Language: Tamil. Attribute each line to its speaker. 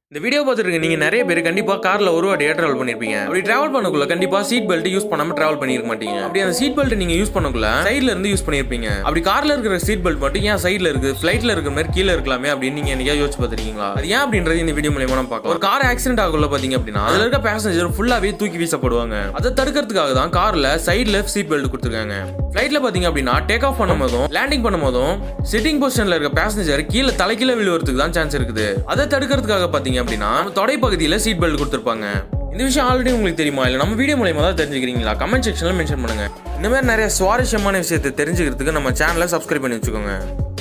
Speaker 1: இந்த வீடியோ பார்த்துருக்க நீங்க நிறைய பேர் கண்டிப்பா கார்ல ஒரு வாட்டியா டிராவல் பண்ணிருப்பீங்க அப்படி டிராவல் பண்ணக்குள்ள கண்டிப்பா சீட் பெல்ட் யூஸ் பண்ணாம டிராவல் பண்ணிருக்க மாட்டீங்க அப்படி அந்த சீட் பெல்ட் நீங்க யூஸ் பண்ணக்குள்ள சைடுல இருந்து யூஸ் பண்ணிருப்பீங்க அப்படி கார்ல இருக்கிற சீட் பெல்ட் மட்டும் ஏன் சைடுல இருக்கு ஃபிளைட்ல இருக்கிற மாதிரி கீழே இருக்கலாமே அப்படின்னு நீங்க என்னைக்கா யோசிச்சு பார்த்திருக்கீங்களா அது ஏன் அப்படின்றது இந்த வீடியோ மூலியமா நம்ம பார்க்கலாம் ஒரு கார் ஆக்சிடென்ட் ஆகுள்ள பாத்தீங்க அப்படின்னா அதுல இருக்க பேசஞ்சர் ஃபுல்லாவே தூக்கி வீசப்படுவாங்க அதை தடுக்கிறதுக்காக தான் கார்ல சைடுல சீட் பெல்ட் கொடுத்துருக்காங்க ஃபிளைட்ல பாத்தீங்க அப்படின்னா டேக் ஆஃப் பண்ணும்போதும் லேண்டிங் பண்ணும்போதும் சிட்டிங் பொசிஷன்ல இருக்க பேசஞ்சர் கீழே தலைக்கீழ விழுவறதுக்கு தான் சான்ஸ் இருக்குது அதை தடுக்கிறதுக்காக பாத்தீங்க அப்படின்னா நம்ம தொடை பகுதியில் சீட் பெல்ட் கொடுத்துருப்பாங்க இந்த விஷயம் ஆல்ரெடி உங்களுக்கு தெரியுமா இல்லை நம்ம வீடியோ மூலியமா தான் தெரிஞ்சுக்கிறீங்களா கமெண்ட் செக்ஷனில் மென்ஷன் பண்ணுங்க இந்த மாதிரி நிறைய சுவாரஸ்யமான விஷயத்தை தெரிஞ்சுக்கிறதுக்கு நம்ம சேனலை சப்ஸ்கிரைப் பண்ணி வச்சுக்கோங்க